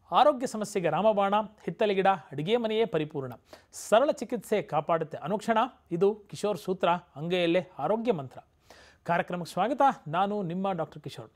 ಆರೋಗ್ಯ ಸಮಸ್ಯೆಗೆ ರಾಮಬಾಣ ಹಿತ್ತಲೆ ಗಿಡ ಅಡಿಗೆ ಮನೆಯೇ ಪರಿಪೂರ್ಣ ಸರಳ ಚಿಕಿತ್ಸೆ ಕಾಪಾಡುತ್ತೆ ಅನುಕ್ಷಣ ಇದು ಕಿಶೋರ್ ಸೂತ್ರ ಅಂಗೈಯಲ್ಲೇ ಆರೋಗ್ಯ ಮಂತ್ರ ಕಾರ್ಯಕ್ರಮಕ್ಕೆ ಸ್ವಾಗತ ನಾನು ನಿಮ್ಮ ಡಾಕ್ಟರ್ ಕಿಶೋರ್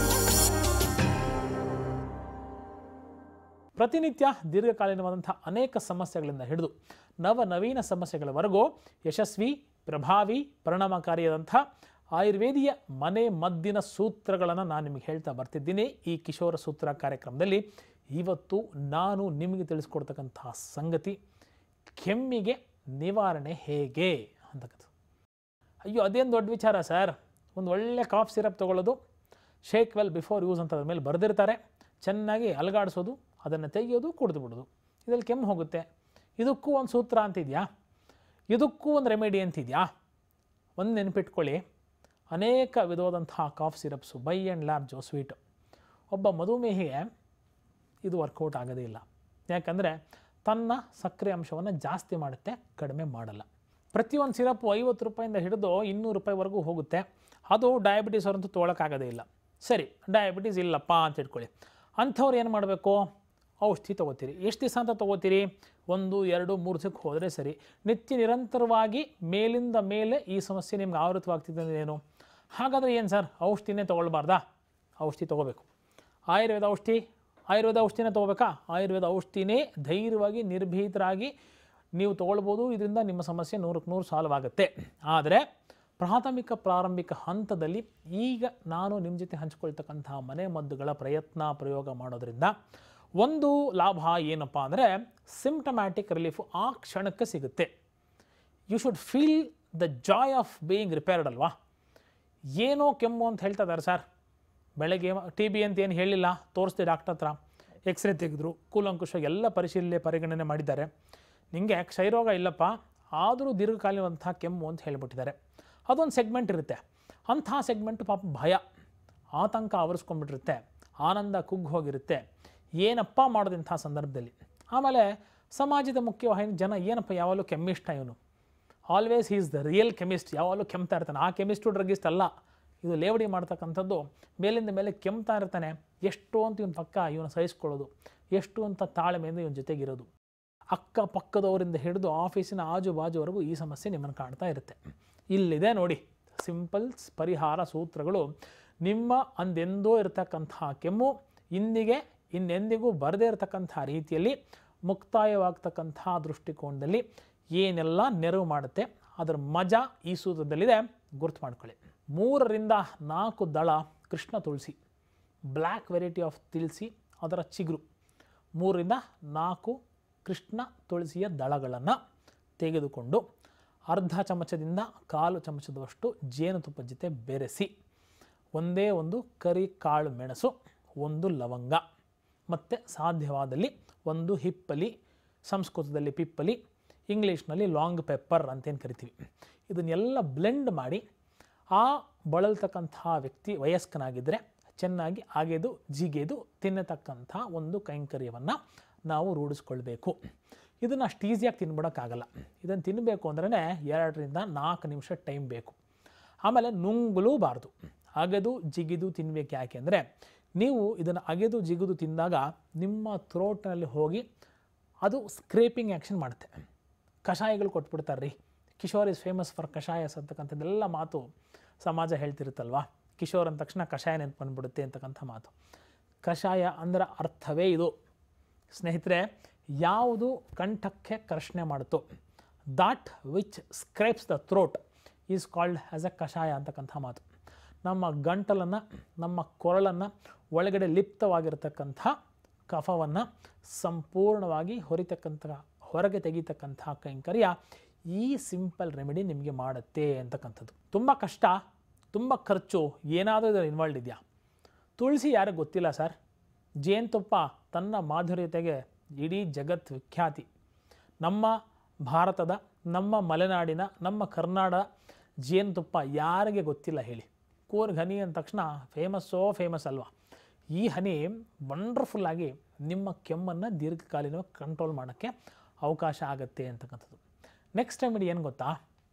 ಪ್ರತಿನಿತ್ಯ ದೀರ್ಘಕಾಲೀನವಾದಂಥ ಅನೇಕ ಸಮಸ್ಯೆಗಳಿಂದ ಹಿಡಿದು ನವ ನವೀನ ಸಮಸ್ಯೆಗಳವರೆಗೂ ಯಶಸ್ವಿ ಪ್ರಭಾವಿ ಪರಿಣಾಮಕಾರಿಯಾದಂಥ ಆಯುರ್ವೇದಿಯ ಮನೆ ಮದ್ದಿನ ಸೂತ್ರಗಳನ್ನು ನಾನು ನಿಮಗೆ ಹೇಳ್ತಾ ಬರ್ತಿದ್ದೀನಿ ಈ ಕಿಶೋರ ಸೂತ್ರ ಕಾರ್ಯಕ್ರಮದಲ್ಲಿ ಇವತ್ತು ನಾನು ನಿಮಗೆ ತಿಳಿಸ್ಕೊಡ್ತಕ್ಕಂತಹ ಸಂಗತಿ ಕೆಮ್ಮಿಗೆ ನಿವಾರಣೆ ಹೇಗೆ ಅಂತಕ್ಕಂಥದ್ದು ಅಯ್ಯೋ ಅದೇನು ದೊಡ್ಡ ವಿಚಾರ ಸರ್ ಒಂದು ಒಳ್ಳೆ ಕಾಫ್ ಸಿರಪ್ ತೊಗೊಳ್ಳೋದು ಶೇಕ್ ವೆಲ್ ಬಿಫೋರ್ ಯೂಸ್ ಅಂತ ಅದ್ರ ಮೇಲೆ ಬರೆದಿರ್ತಾರೆ ಚೆನ್ನಾಗಿ ಅಲಗಾಡಿಸೋದು ಅದನ್ನು ತೆಗೆಯೋದು ಕುಡಿದು ಬಿಡೋದು ಇದರಲ್ಲಿ ಕೆಮ್ಮು ಹೋಗುತ್ತೆ ಇದಕ್ಕೂ ಒಂದು ಸೂತ್ರ ಅಂತಿದೆಯಾ ಇದಕ್ಕೂ ಒಂದು ರೆಮಿಡಿ ಅಂತಿದೆಯಾ ಒಂದು ನೆನಪಿಟ್ಕೊಳ್ಳಿ ಅನೇಕ ವಿಧವಾದಂತಹ cough syrups by and large sweet ಒಬ್ಬ ಮಧುಮೇಹಿಗೆ ಇದು ವರ್ಕೌಟ್ ಆಗೋದೇ ಇಲ್ಲ ಯಾಕಂದರೆ ತನ್ನ ಸಕ್ಕರೆ ಅಂಶವನ್ನು ಜಾಸ್ತಿ ಮಾಡುತ್ತೆ ಕಡಿಮೆ ಮಾಡಲ್ಲ ಪ್ರತಿಯೊಂದು ಸಿರಪ್ಪು ಐವತ್ತು ರೂಪಾಯಿಂದ ಹಿಡಿದು ಇನ್ನೂರು ರೂಪಾಯಿವರೆಗೂ ಹೋಗುತ್ತೆ ಅದು ಡಯಾಬಿಟೀಸ್ ಅವರಂತೂ ತೊಗೊಳಕ್ಕಾಗೋದೇ ಇಲ್ಲ ಸರಿ ಡಯಾಬಿಟೀಸ್ ಇಲ್ಲಪ್ಪ ಅಂತ ಇಟ್ಕೊಳ್ಳಿ ಅಂಥವ್ರು ಏನು ಮಾಡಬೇಕು ಔಷಧಿ ತೊಗೋತೀರಿ ಎಷ್ಟು ದಿವಸ ಅಂತ ತೊಗೋತೀರಿ ಒಂದು ಎರಡು ಮೂರು ದಿವಸಕ್ಕೆ ಹೋದರೆ ಸರಿ ನಿತ್ಯ ನಿರಂತರವಾಗಿ ಮೇಲಿಂದ ಮೇಲೆ ಈ ಸಮಸ್ಯೆ ನಿಮ್ಗೆ ಆವೃತವಾಗ್ತಿದೆ ಅಂದ್ರೆ ಏನು ಹಾಗಾದರೆ ಏನು ಸರ್ ಔಷಧಿನೇ ತೊಗೊಳ್ಬಾರ್ದಾ ಔಷಧಿ ತೊಗೋಬೇಕು ಆಯುರ್ವೇದ ಔಷಧಿ ಆಯುರ್ವೇದ ಔಷಧಿನೇ ತೊಗೋಬೇಕಾ ಆಯುರ್ವೇದ ಔಷಧಿನೇ ಧೈರ್ಯವಾಗಿ ನಿರ್ಭೀತರಾಗಿ ನೀವು ತೊಗೊಳ್ಬೋದು ಇದರಿಂದ ನಿಮ್ಮ ಸಮಸ್ಯೆ ನೂರಕ್ಕೆ ನೂರು ಸಾಲ್ವ್ ಆಗುತ್ತೆ ಆದರೆ ಪ್ರಾಥಮಿಕ ಪ್ರಾರಂಭಿಕ ಹಂತದಲ್ಲಿ ಈಗ ನಾನು ನಿಮ್ಮ ಜೊತೆ ಹಂಚ್ಕೊಳ್ತಕ್ಕಂತಹ ಮನೆ ಮದ್ದುಗಳ ಪ್ರಯತ್ನ ಪ್ರಯೋಗ ಮಾಡೋದ್ರಿಂದ ಒಂದು ಲಾಭ ಏನಪ್ಪ ಅಂದರೆ ಸಿಂಪ್ಟಮ್ಯಾಟಿಕ್ ರಿಲೀಫು ಆ ಕ್ಷಣಕ್ಕೆ ಸಿಗುತ್ತೆ you should feel the joy of being repaired ಅಲ್ವಾ ಏನೋ ಕೆಮ್ಮು ಅಂತ ಹೇಳ್ತಾ ಇದ್ದಾರೆ ಸರ್ ಬೆಳಗ್ಗೆ ಟಿ ಬಿ ಅಂತ ಏನು ಹೇಳಿಲ್ಲ ತೋರಿಸ್ದೆ ಡಾಕ್ಟರ್ ಹತ್ರ ಎಕ್ಸ್ರೇ ತೆಗೆದ್ರು ಕೂಲಂಕುಷ ಎಲ್ಲ ಪರಿಶೀಲನೆ ಪರಿಗಣನೆ ಮಾಡಿದ್ದಾರೆ ನಿಮಗೆ ಕ್ಷಯರೋಗ ಇಲ್ಲಪ್ಪ ಆದರೂ ದೀರ್ಘಕಾಲೀನವಂತಹ ಕೆಮ್ಮು ಅಂತ ಹೇಳಿಬಿಟ್ಟಿದ್ದಾರೆ ಅದೊಂದು ಸೆಗ್ಮೆಂಟ್ ಇರುತ್ತೆ ಅಂಥ ಸೆಗ್ಮೆಂಟ್ ಪಾಪ ಭಯ ಆತಂಕ ಆವರಿಸ್ಕೊಂಡ್ಬಿಟ್ಟಿರುತ್ತೆ ಆನಂದ ಕುಗ್ಗಿ ಹೋಗಿರುತ್ತೆ ಏನಪ್ಪ ಮಾಡೋದಿಂಥ ಸಂದರ್ಭದಲ್ಲಿ ಆಮೇಲೆ ಸಮಾಜದ ಮುಖ್ಯವಾಹಿನಿ ಜನ ಏನಪ್ಪ ಯಾವಾಗಲೂ ಕೆಮ್ಮಿಷ್ಟ ಇವನು always is the real chemist ಯಾವಾಗಲೂ ಕೆಮ್ತಾ ಇರ್ತಾನೆ ಆ ಕೆಮಿಸ್ಟು ಡ್ರಗಿಸ್ಟ್ ಅಲ್ಲ ಇದು ಲೇವಡಿ ಮಾಡ್ತಕ್ಕಂಥದ್ದು ಮೇಲಿಂದ ಮೇಲೆ ಕೆಮ್ತಾ ಇರ್ತಾನೆ ಎಷ್ಟು ಅಂತ ಇವನ ಪಕ್ಕ ಇವನು ಸಹಿಸ್ಕೊಳ್ಳೋದು ಎಷ್ಟು ಅಂತ ತಾಳ್ಮೆಯಿಂದ ಇವನ ಜೊತೆಗಿರೋದು ಅಕ್ಕಪಕ್ಕದವರಿಂದ ಹಿಡಿದು ಆಫೀಸಿನ ಆಜು ಬಾಜುವರೆಗೂ ಈ ಸಮಸ್ಯೆ ನಿಮ್ಮನ್ನು ಕಾಡ್ತಾ ಇರುತ್ತೆ ಇಲ್ಲಿದೆ ನೋಡಿ ಸಿಂಪಲ್ಸ್ ಪರಿಹಾರ ಸೂತ್ರಗಳು ನಿಮ್ಮ ಅಂದೆಂದೋ ಇರತಕ್ಕಂತಹ ಕೆಮ್ಮು ಇಂದಿಗೆ ಇನ್ನೆಂದಿಗೂ ಬರದೇ ಇರತಕ್ಕಂಥ ರೀತಿಯಲ್ಲಿ ಮುಕ್ತಾಯವಾಗ್ತಕ್ಕಂಥ ದೃಷ್ಟಿಕೋನದಲ್ಲಿ ಏನೆಲ್ಲ ನೆರವು ಮಾಡುತ್ತೆ ಅದರ ಮಜಾ ಈ ಸೂತ್ರದಲ್ಲಿದೆ ಗುರ್ತು ಮಾಡ್ಕೊಳ್ಳಿ ಮೂರರಿಂದ ನಾಲ್ಕು ದಳ ಕೃಷ್ಣ ತುಳಸಿ ಬ್ಲ್ಯಾಕ್ ವೆರೈಟಿ ಆಫ್ ತುಳಸಿ ಅದರ ಚಿಗುರು ಮೂರರಿಂದ ನಾಲ್ಕು ಕೃಷ್ಣ ತುಳಸಿಯ ದಳಗಳನ್ನು ತೆಗೆದುಕೊಂಡು ಅರ್ಧ ಚಮಚದಿಂದ ಕಾಲು ಚಮಚದಷ್ಟು ಜೇನುತುಪ್ಪ ಜೊತೆ ಬೆರೆಸಿ ಒಂದೇ ಒಂದು ಕರಿ ಕಾಳು ಮೆಣಸು ಒಂದು ಲವಂಗ ಮತ್ತು ಸಾಧ್ಯವಾದಲ್ಲಿ ಒಂದು ಹಿಪ್ಪಲಿ ಸಂಸ್ಕೃತದಲ್ಲಿ ಪಿಪ್ಪಲಿ ಇಂಗ್ಲೀಷ್ನಲ್ಲಿ ಲಾಂಗ್ ಪೆಪ್ಪರ್ ಅಂತೇನು ಕರಿತೀವಿ ಇದನ್ನೆಲ್ಲ ಬ್ಲೆಂಡ್ ಮಾಡಿ ಆ ಬಳಲ್ತಕ್ಕಂತಹ ವ್ಯಕ್ತಿ ವಯಸ್ಕನಾಗಿದ್ದರೆ ಚೆನ್ನಾಗಿ ಅಗೆದು ಜಿಗೆದು ತಿನ್ನತಕ್ಕಂಥ ಒಂದು ಕೈಂಕರ್ಯವನ್ನು ನಾವು ರೂಢಿಸ್ಕೊಳ್ಬೇಕು ಇದನ್ನು ಅಷ್ಟು ಈಸಿಯಾಗಿ ತಿನ್ಬಿಡೋಕ್ಕಾಗಲ್ಲ ಇದನ್ನು ತಿನ್ನಬೇಕು ಅಂದ್ರೆ ಎರಡರಿಂದ ನಾಲ್ಕು ನಿಮಿಷ ಟೈಮ್ ಬೇಕು ಆಮೇಲೆ ನುಂಗಲೂಬಾರ್ದು ಅಗೆದು ಜಿಗಿದು ತಿನ್ನಬೇಕು ಯಾಕೆ ಅಂದರೆ ನೀವು ಇದನ್ನು ಅಗೆದು ಜಿಗಿದು ತಿಂದಾಗ ನಿಮ್ಮ ಥ್ರೋಟ್ನಲ್ಲಿ ಹೋಗಿ ಅದು ಸ್ಕ್ರೇಪಿಂಗ್ ಆ್ಯಕ್ಷನ್ ಮಾಡುತ್ತೆ ಕಷಾಯಗಳು ಕೊಟ್ಬಿಡ್ತಾರೆ ರೀ Kishore is famous for kashayas ಅಂತಕ್ಕಂಥದ್ದೆಲ್ಲ ಮಾತು ಸಮಾಜ ಹೇಳ್ತಿರುತ್ತಲ್ವಾ ಕಿಶೋರ್ ಅಂದ ತಕ್ಷಣ ಕಷಾಯ ನೆನ್ಪು ಬಂದ್ಬಿಡುತ್ತೆ ಅಂತಕ್ಕಂಥ ಮಾತು ಕಷಾಯ ಅಂದರೆ ಅರ್ಥವೇ ಇದು ಸ್ನೇಹಿತರೆ ಯಾವುದು ಕಂಠಕ್ಕೆ ಕರ್ಷಣೆ ಮಾಡುತ್ತೋ that which scrapes the throat is called as a kashaya ಅಂತಕ್ಕಂಥ ಮಾತು ನಮ್ಮ ಗಂಟಲನ್ನು ನಮ್ಮ ಕೊರಳನ್ನು ಒಳಗಡೆ ಲಿಪ್ತವಾಗಿರತಕ್ಕಂಥ ಕಫವನ್ನು ಸಂಪೂರ್ಣವಾಗಿ ಹೊರಿತಕ್ಕಂಥ ಹೊರಗೆ ತೆಗಿತಕ್ಕಂಥ ಕೈಂಕರ್ಯ ಈ ಸಿಂಪಲ್ ರೆಮಿಡಿ ನಿಮಗೆ ಮಾಡುತ್ತೆ ಅಂತಕ್ಕಂಥದ್ದು ತುಂಬ ಕಷ್ಟ ತುಂಬ ಖರ್ಚು ಏನಾದರೂ ಇದರ ಇನ್ವಾಲ್ವ್ ಇದೆಯಾ ತುಳಸಿ ಯಾರಿಗೆ ಗೊತ್ತಿಲ್ಲ ಸರ್ ಜೇನುತುಪ್ಪ ತನ್ನ ಮಾಧುರ್ಯತೆಗೆ ಇಡೀ ಜಗತ್ ವಿಖ್ಯಾತಿ ನಮ್ಮ ಭಾರತದ ನಮ್ಮ ಮಲೆನಾಡಿನ ನಮ್ಮ ಕರ್ನಾಟಕ ಜೇನುತುಪ್ಪ ಯಾರಿಗೆ ಗೊತ್ತಿಲ್ಲ ಹೇಳಿ ಕೂರ್ಗ್ ಹನಿ ಅಂದ ತಕ್ಷಣ ಫೇಮಸ್ಸೋ ಫೇಮಸ್ ಅಲ್ವಾ ಈ ಹನಿ ವಂಡರ್ಫುಲ್ಲಾಗಿ ನಿಮ್ಮ ಕೆಮ್ಮನ್ನು ದೀರ್ಘಕಾಲೀನವಾಗಿ ಕಂಟ್ರೋಲ್ ಮಾಡೋಕ್ಕೆ ಅವಕಾಶ ಆಗುತ್ತೆ ಅಂತಕ್ಕಂಥದ್ದು ನೆಕ್ಸ್ಟ್ ಟೈಮ್ ಏನು ಗೊತ್ತಾ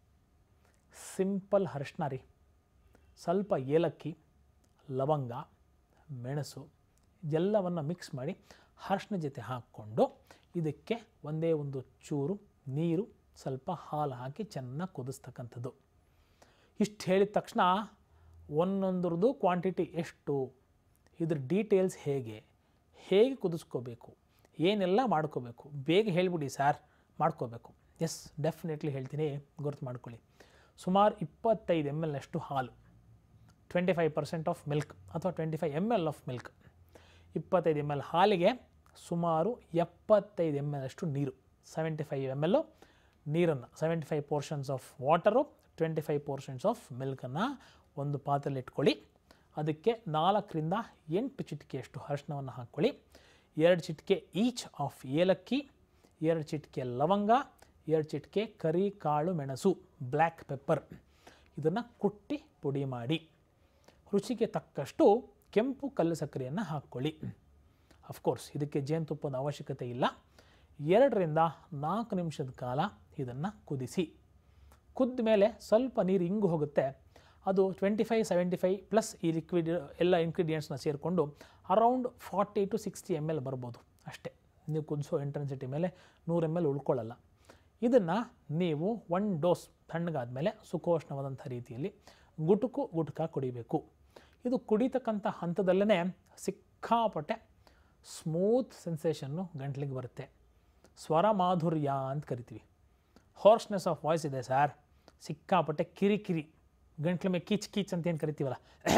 ಸಿಂಪಲ್ ಅರಿಶಿನ ರೀ ಸ್ವಲ್ಪ ಏಲಕ್ಕಿ ಲವಂಗ ಮೆಣಸು ಎಲ್ಲವನ್ನು ಮಿಕ್ಸ್ ಮಾಡಿ ಅರಿಶಿನ ಜೊತೆ ಹಾಕ್ಕೊಂಡು ಇದಕ್ಕೆ ಒಂದೇ ಒಂದು ಚೂರು ನೀರು ಸ್ವಲ್ಪ ಹಾಲು ಹಾಕಿ ಚೆನ್ನಾಗಿ ಕುದಿಸ್ತಕ್ಕಂಥದ್ದು ಇಷ್ಟು ಹೇಳಿದ ತಕ್ಷಣ ಒಂದೊಂದ್ರದ್ದು ಕ್ವಾಂಟಿಟಿ ಎಷ್ಟು ಇದ್ರ ಡೀಟೇಲ್ಸ್ ಹೇಗೆ ಹೇಗೆ ಕುದಿಸ್ಕೋಬೇಕು ಏನೆಲ್ಲ ಮಾಡ್ಕೋಬೇಕು ಬೇಗ ಹೇಳ್ಬಿಡಿ ಸರ್ ಮಾಡ್ಕೋಬೇಕು ಎಸ್ ಡೆಫಿನೆಟ್ಲಿ ಹೇಳ್ತೀನಿ ಗುರ್ತು ಮಾಡ್ಕೊಳ್ಳಿ ಸುಮಾರು ಇಪ್ಪತ್ತೈದು ಎಮ್ ಎಲ್ ಅಷ್ಟು ಹಾಲು twenty five percent of milk ಅಥವಾ twenty five M L of milk ಇಪ್ಪತ್ತೈದು ಎಮ್ ಎಲ್ ಹಾಲಿಗೆ ಸುಮಾರು ಎಪ್ಪತ್ತೈದು ಎಮ್ ಎಲ್ ಅಷ್ಟು ನೀರು ಸೆವೆಂಟಿ ಫೈವ್ ಎಮ್ ಎಲ್ಲು ನೀರನ್ನು seventy five portions of water twenty five portions of ಮಿಲ್ಕನ್ನು ಒಂದು ಪಾತ್ರೆಯಲ್ಲಿ ಇಟ್ಕೊಳ್ಳಿ ಅದಕ್ಕೆ ನಾಲ್ಕರಿಂದ ಎಂಟು ಚಿಟಿಕೆಯಷ್ಟು ಅರಿಶಿನವನ್ನು ಹಾಕ್ಕೊಳ್ಳಿ ಎರಡು ಚಿಟಿಕೆ ಈಚ್ ಆಫ್ ಏಲಕ್ಕಿ ಎರಡು ಚಿಟಿಕೆ ಲವಂಗ ಎರಡು ಚಿಟಿಕೆ ಕರಿ ಕಾಳು ಮೆಣಸು ಬ್ಲ್ಯಾಕ್ ಪೆಪ್ಪರ್ ಇದನ್ನು ಕುಟ್ಟಿ ಪುಡಿ ಮಾಡಿ ರುಚಿಗೆ ತಕ್ಕಷ್ಟು ಕೆಂಪು ಕಲ್ಲು ಸಕ್ಕರೆಯನ್ನು ಹಾಕ್ಕೊಳ್ಳಿ ಅಫ್ಕೋರ್ಸ್ ಇದಕ್ಕೆ ಜೇನುತುಪ್ಪದ ಅವಶ್ಯಕತೆ ಇಲ್ಲ ಎರಡರಿಂದ ನಾಲ್ಕು ನಿಮಿಷದ ಕಾಲ ಇದನ್ನು ಕುದಿಸಿ ಕುದ್ದ ಮೇಲೆ ಸ್ವಲ್ಪ ನೀರು ಇಂಗು ಹೋಗುತ್ತೆ ಅದು twenty five seventy five plus ಈ ಲಿಕ್ವಿಡ್ ಎಲ್ಲ ಇಂಗ್ರೀಡಿಯೆಂಟ್ಸ್ನ ಸೇರಿಕೊಂಡು around forty to sixty M L ಬರ್ಬೋದು ಅಷ್ಟೇ ನೀವು ಕುದಿಸೋ ಇಂಟೆನ್ಸಿಟಿ ಮೇಲೆ ನೂರು ಎಮ್ ಎಲ್ ಉಳ್ಕೊಳ್ಳಲ್ಲ ಇದನ್ನು ನೀವು ಒನ್ ಡೋಸ್ ತಣ್ಣಗಾದ ಮೇಲೆ ಸುಖೋಷ್ಣವಾದಂಥ ರೀತಿಯಲ್ಲಿ ಗುಟುಕು ಗುಟುಕ ಕುಡಿಬೇಕು ಇದು ಕುಡಿತಕ್ಕಂಥ ಹಂತದಲ್ಲೇ ಸಿಕ್ಕಾಪಟ್ಟೆ ಸ್ಮೂತ್ ಸೆನ್ಸೇಷನ್ನು ಗಂಟ್ಲಿಗೆ ಬರುತ್ತೆ ಸ್ವರ ಮಾಧುರ್ಯ ಅಂತ ಕರಿತೀವಿ ಹಾರ್ಸ್ನೆಸ್ ಆಫ್ ವಾಯ್ಸ್ ಇದೆ ಸರ್ ಸಿಕ್ಕಾಪಟ್ಟೆ ಕಿರಿ ಕಿರಿ ಗಂಟ್ಲ ಮೇಲೆ ಕೀಚ್ ಕೀಚ್ ಅಂತ ಏನು ಕರಿತೀವಲ್ಲ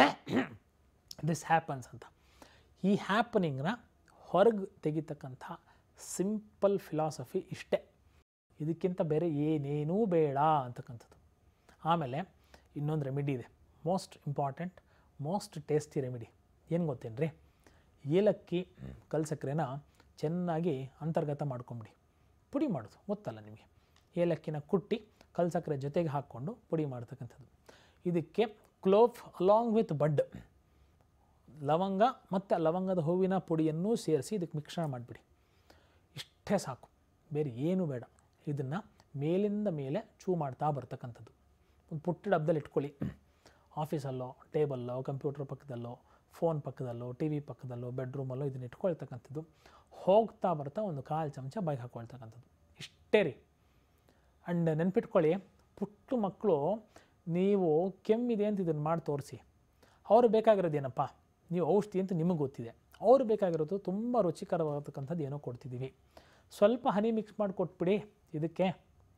ದಿಸ್ ಹ್ಯಾಪನ್ಸ್ ಅಂತ ಈ ಹ್ಯಾಪನಿಂಗ್ನ ಹೊರಗೆ ತೆಗಿತಕ್ಕಂಥ ಸಿಂಪಲ್ ಫಿಲಾಸಫಿ ಇಷ್ಟೇ ಇದಕ್ಕಿಂತ ಬೇರೆ ಏನೇನೂ ಬೇಡ ಅಂತಕ್ಕಂಥದ್ದು ಆಮೇಲೆ ಇನ್ನೊಂದು ರೆಮಿಡಿ ಇದೆ most important most tasty remedy ಏನು ಗೊತ್ತೇನ್ರಿ ಏಲಕ್ಕಿ ಕಲ್ ಸಕ್ಕರೆನ ಚೆನ್ನಾಗಿ ಅಂತರ್ಗತ ಮಾಡ್ಕೊಂಬಿಡಿ ಪುಡಿ ಮಾಡೋದು ಗೊತ್ತಲ್ಲ ನಿಮಗೆ ಏಲಕ್ಕಿನ ಕುಟ್ಟಿ ಕಲ್ ಸಕ್ಕರೆ ಜೊತೆಗೆ ಹಾಕ್ಕೊಂಡು ಪುಡಿ ಮಾಡ್ತಕ್ಕಂಥದ್ದು ಇದಕ್ಕೆ ಕ್ಲೋವ್ ಅಲಾಂಗ್ ವಿತ್ ಬಡ್ ಲವಂಗ ಮತ್ತು ಲವಂಗದ ಹೂವಿನ ಪುಡಿಯನ್ನು ಸೇರಿಸಿ ಇದಕ್ಕೆ ಮಿಶ್ರಣ ಮಾಡಿಬಿಡಿ ಇಷ್ಟೇ ಸಾಕು ಬೇರೆ ಏನೂ ಬೇಡ ಇದನ್ನು ಮೇಲಿಂದ ಮೇಲೆ ಚೂ ಮಾಡ್ತಾ ಬರ್ತಕ್ಕಂಥದ್ದು ಒಂದು ಪುಟ್ಟ ಡಬ್ಬದಲ್ಲಿ ಇಟ್ಕೊಳ್ಳಿ ಆಫೀಸಲ್ಲೋ ಟೇಬಲ್ಲೋ ಕಂಪ್ಯೂಟರ್ ಪಕ್ಕದಲ್ಲೋ ಫೋನ್ ಪಕ್ಕದಲ್ಲೋ ಟಿ ವಿ ಪಕ್ಕದಲ್ಲೋ ಬೆಡ್ರೂಮಲ್ಲೋ ಇದನ್ನ ಇಟ್ಕೊಳ್ತಕ್ಕಂಥದ್ದು ಹೋಗ್ತಾ ಬರ್ತಾ ಒಂದು ಕಾಲು ಚಮಚ ಬಾಯಿಗೆ ಹಾಕ್ಕೊಳ್ತಕ್ಕಂಥದ್ದು ಇಷ್ಟೇ ರೀ ಆ್ಯಂಡ್ ನೆನ್ಪಿಟ್ಕೊಳ್ಳಿ ಪುಟ್ಟ ಮಕ್ಕಳು ನೀವು ಕೆಮ್ಮಿದೆ ಅಂತ ಇದನ್ನು ಮಾಡಿ ತೋರಿಸಿ ಅವ್ರು ಬೇಕಾಗಿರೋದು ಏನಪ್ಪ ನೀವು ಔಷಧಿ ಅಂತ ನಿಮಗೆ ಗೊತ್ತಿದೆ ಅವ್ರು ಬೇಕಾಗಿರೋದು ತುಂಬ ರುಚಿಕರವಾಗತಕ್ಕಂಥದ್ದು ಏನೋ ಕೊಡ್ತಿದ್ದೀವಿ ಸ್ವಲ್ಪ ಹನಿ ಮಿಕ್ಸ್ ಮಾಡಿ ಕೊಟ್ಬಿಡಿ ಇದಕ್ಕೆ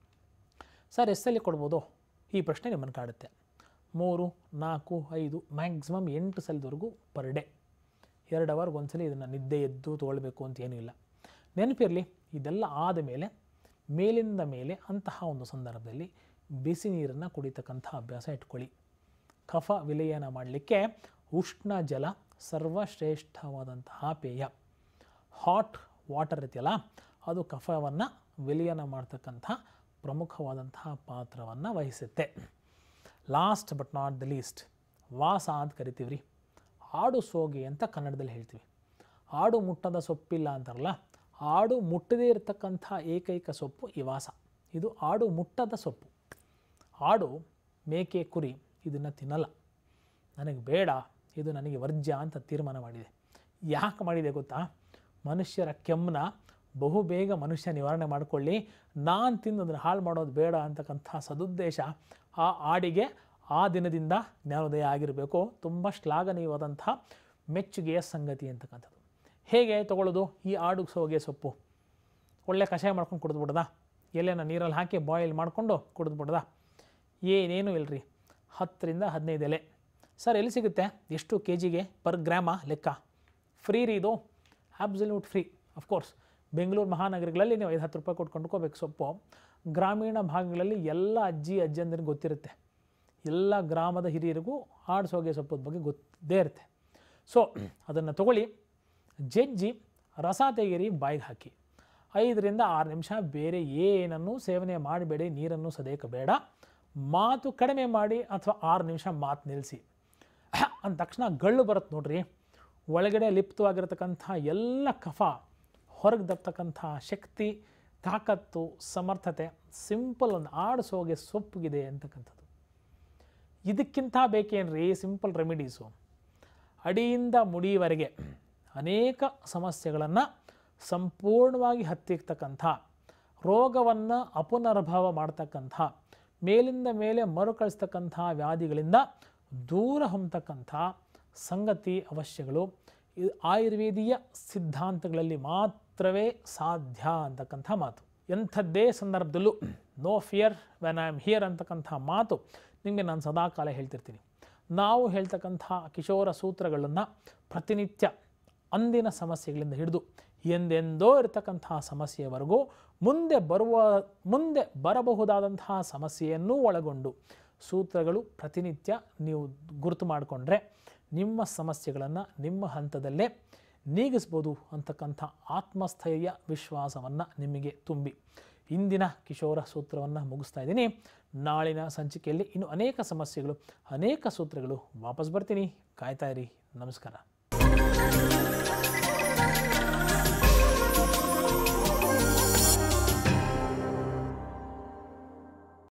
ಸರ್ ಎಷ್ಟಲ್ಲಿ ಕೊಡ್ಬೋದು ಈ ಪ್ರಶ್ನೆ ನಿಮ್ಮನ್ನು ಕಾಡುತ್ತೆ ಮೂರು ನಾಲ್ಕು ಐದು ಮ್ಯಾಕ್ಸಿಮಮ್ ಎಂಟು ಸಲದವರೆಗೂ ಪರ್ ಡೇ ಎರಡು ಅವರ್ಗೆ ಒಂದ್ಸಲ ಇದನ್ನು ನಿದ್ದೆ ಎದ್ದು ತೊಗೊಳ್ಬೇಕು ಅಂತ ಏನೂ ಇಲ್ಲ ನೆನಪಿರಲಿ ಇದೆಲ್ಲ ಆದ ಮೇಲೆ ಮೇಲಿಂದ ಮೇಲೆ ಅಂತಹ ಒಂದು ಸಂದರ್ಭದಲ್ಲಿ ಬಿಸಿ ನೀರನ್ನು ಕುಡಿತಕ್ಕಂಥ ಅಭ್ಯಾಸ ಇಟ್ಕೊಳ್ಳಿ ಕಫ ವಿಲಯನ ಮಾಡಲಿಕ್ಕೆ ಉಷ್ಣ ಜಲ ಸರ್ವಶ್ರೇಷ್ಠವಾದಂತಹ ಪೇಯ ಹಾಟ್ ವಾಟರ್ ಇದೆಯಲ್ಲ ಅದು ಕಫವನ್ನು ವಿಲಯನ ಮಾಡ್ತಕ್ಕಂಥ ಪ್ರಮುಖವಾದಂತಹ ಪಾತ್ರವನ್ನು ವಹಿಸುತ್ತೆ last but not the least ವಾಸ ಅಂತ ಕರಿತೀವಿ ರೀ ಆಡು ಸೋಗೆ ಅಂತ ಕನ್ನಡದಲ್ಲಿ ಹೇಳ್ತೀವಿ ಆಡು ಮುಟ್ಟದ ಸೊಪ್ಪಿಲ್ಲ ಅಂತಾರಲ್ಲ ಆಡು ಮುಟ್ಟದೇ ಇರತಕ್ಕಂಥ ಏಕೈಕ ಸೊಪ್ಪು ಈ ವಾಸ ಇದು ಆಡು ಮುಟ್ಟದ ಸೊಪ್ಪು ಆಡು ಮೇಕೆ ಕುರಿ ಇದನ್ನು ತಿನ್ನಲ್ಲ ನನಗೆ ಬೇಡ ಇದು ನನಗೆ ವರ್ಜ್ಯ ಅಂತ ತೀರ್ಮಾನ ಮಾಡಿದೆ ಯಾಕೆ ಮಾಡಿದೆ ಗೊತ್ತಾ ಮನುಷ್ಯರ ಕೆಮ್ಮನ ಬಹು ಬೇಗ ಮನುಷ್ಯ ನಿವಾರಣೆ ಮಾಡಿಕೊಳ್ಳಿ ನಾನು ತಿಂದು ಅದನ್ನು ಹಾಳು ಮಾಡೋದು ಬೇಡ ಅಂತಕ್ಕಂಥ ಸದುದ್ದೇಶ ಆ ಆಡಿಗೆ ಆ ದಿನದಿಂದ ಜ್ಞಾನೋದಯ ಆಗಿರಬೇಕು ತುಂಬ ಶ್ಲಾಘನೀಯವಾದಂಥ ಮೆಚ್ಚುಗೆಯ ಸಂಗತಿ ಅಂತಕ್ಕಂಥದ್ದು ಹೇಗೆ ತಗೊಳ್ಳೋದು ಈ ಆಡು ಸೋಗೆ ಸೊಪ್ಪು ಒಳ್ಳೆ ಕಷಾಯ ಮಾಡ್ಕೊಂಡು ಕುಡಿದ್ಬಿಡ್ದ ಎಲೆನ ನೀರಲ್ಲಿ ಹಾಕಿ ಬಾಯ್ಲ್ ಮಾಡಿಕೊಂಡು ಕುಡಿದ್ಬಿಡ್ದ ಏನೇನೂ ಇಲ್ಲರಿ ಹತ್ತರಿಂದ ಹದಿನೈದು ಎಲೆ ಸರ್ ಎಲ್ಲಿ ಸಿಗುತ್ತೆ ಎಷ್ಟು ಕೆ ಜಿಗೆ ಪರ್ ಗ್ರಾಮ ಲೆಕ್ಕ ಫ್ರೀ ರೀ ಇದು ಆಬ್ಸಲ್ಯೂಟ್ ಫ್ರೀ ಅಫ್ಕೋರ್ಸ್ ಬೆಂಗಳೂರು ಮಹಾನಗರಗಳಲ್ಲಿ ನೀವು ಐದು ಹತ್ತು ರೂಪಾಯಿ ಕೊಟ್ಟು ಕೊಂಡ್ಕೋಬೇಕು ಸೊಪ್ಪು ಗ್ರಾಮೀಣ ಭಾಗಗಳಲ್ಲಿ ಎಲ್ಲ ಅಜ್ಜಿ ಅಜ್ಜಂದಿರಿಗೆ ಗೊತ್ತಿರುತ್ತೆ ಎಲ್ಲ ಗ್ರಾಮದ ಹಿರಿಯರಿಗೂ ಆಡು ಸೋಗೆ ಸೊಪ್ಪದ ಬಗ್ಗೆ ಗೊತ್ತೇ ಇರುತ್ತೆ ಸೊ ಅದನ್ನು ತಗೊಳ್ಳಿ ಜಜ್ಜಿ ರಸ ತೆಗೀರಿ ಬಾಯಿಗೆ ಹಾಕಿ ಐದರಿಂದ ಆರು ನಿಮಿಷ ಬೇರೆ ಏನನ್ನೂ ಸೇವನೆ ಮಾಡಬೇಡಿ ನೀರನ್ನು ಸದೇಕ ಬೇಡ ಮಾತು ಕಡಿಮೆ ಮಾಡಿ ಅಥವಾ ಆರು ನಿಮಿಷ ಮಾತು ನಿಲ್ಲಿಸಿ ಅಂದ ತಕ್ಷಣ ಗಳ್ಳು ಬರುತ್ತೆ ನೋಡ್ರಿ ಒಳಗಡೆ ಲಿಪ್ತವಾಗಿರತಕ್ಕಂಥ ಎಲ್ಲ ಕಫ ಹೊರಗೆ ದರ್ತಕ್ಕಂಥ ಶಕ್ತಿ ತಾಕತ್ತು ಸಮರ್ಥತೆ ಸಿಂಪಲ್ ಒಂದು ಆಡು ಸೋಗೆ ಸೊಪ್ಪುಗಿದೆ ಅಂತಕ್ಕಂಥದ್ದು ಇದಕ್ಕಿಂತ ಬೇಕೇನ್ರಿ ಸಿಂಪಲ್ ರೆಮಿಡೀಸು ಅಡಿಯಿಂದ ಮುಡಿಯವರೆಗೆ ಅನೇಕ ಸಮಸ್ಯೆಗಳನ್ನು ಸಂಪೂರ್ಣವಾಗಿ ಹತ್ತಿರ್ತಕ್ಕಂಥ ರೋಗವನ್ನು ಅಪುನರ್ಭವ ಮಾಡ್ತಕ್ಕಂಥ ಮೇಲಿಂದ ಮೇಲೆ ಮರುಕಳಿಸ್ತಕ್ಕಂಥ ವ್ಯಾಧಿಗಳಿಂದ ದೂರ ಹೊಮ್ತಕ್ಕಂಥ ಸಂಗತಿ ಅವಶ್ಯಗಳು ಇದು ಆಯುರ್ವೇದೀಯ ಸಿದ್ಧಾಂತಗಳಲ್ಲಿ ಮಾತ್ರವೇ ಸಾಧ್ಯ ಅಂತಕ್ಕಂಥ ಮಾತು ಎಂಥದ್ದೇ ಸಂದರ್ಭದಲ್ಲೂ no fear when I am here ಅಂತಕ್ಕಂಥ ಮಾತು ನಿಮಗೆ ನಾನು ಸದಾಕಾಲ ಹೇಳ್ತಿರ್ತೀನಿ ನಾವು ಹೇಳ್ತಕ್ಕಂಥ ಕಿಶೋರ ಸೂತ್ರಗಳನ್ನು ಪ್ರತಿನಿತ್ಯ ಅಂದಿನ ಸಮಸ್ಯೆಗಳಿಂದ ಹಿಡಿದು ಎಂದೆಂದೋ ಇರತಕ್ಕಂತಹ ಸಮಸ್ಯೆಯವರೆಗೂ ಮುಂದೆ ಬರುವ ಮುಂದೆ ಬರಬಹುದಾದಂತಹ ಸಮಸ್ಯೆಯನ್ನೂ ಒಳಗೊಂಡು ಸೂತ್ರಗಳು ಪ್ರತಿನಿತ್ಯ ನೀವು ಗುರುತು ಮಾಡಿಕೊಂಡ್ರೆ ನಿಮ್ಮ ಸಮಸ್ಯೆಗಳನ್ನು ನಿಮ್ಮ ಹಂತದಲ್ಲೇ ನೀಗಿಸ್ಬೋದು ಅಂತಕ್ಕಂಥ ಆತ್ಮಸ್ಥೈರ್ಯ ವಿಶ್ವಾಸವನ್ನು ನಿಮಗೆ ತುಂಬಿ ಇಂದಿನ ಕಿಶೋರ ಸೂತ್ರವನ್ನು ಮುಗಿಸ್ತಾ ಇದ್ದೀನಿ ನಾಳಿನ ಸಂಚಿಕೆಯಲ್ಲಿ ಇನ್ನು ಅನೇಕ ಸಮಸ್ಯೆಗಳು ಅನೇಕ ಸೂತ್ರಗಳು ವಾಪಸ್ ಬರ್ತೀನಿ ಕಾಯ್ತಾ ಇರಿ ನಮಸ್ಕಾರ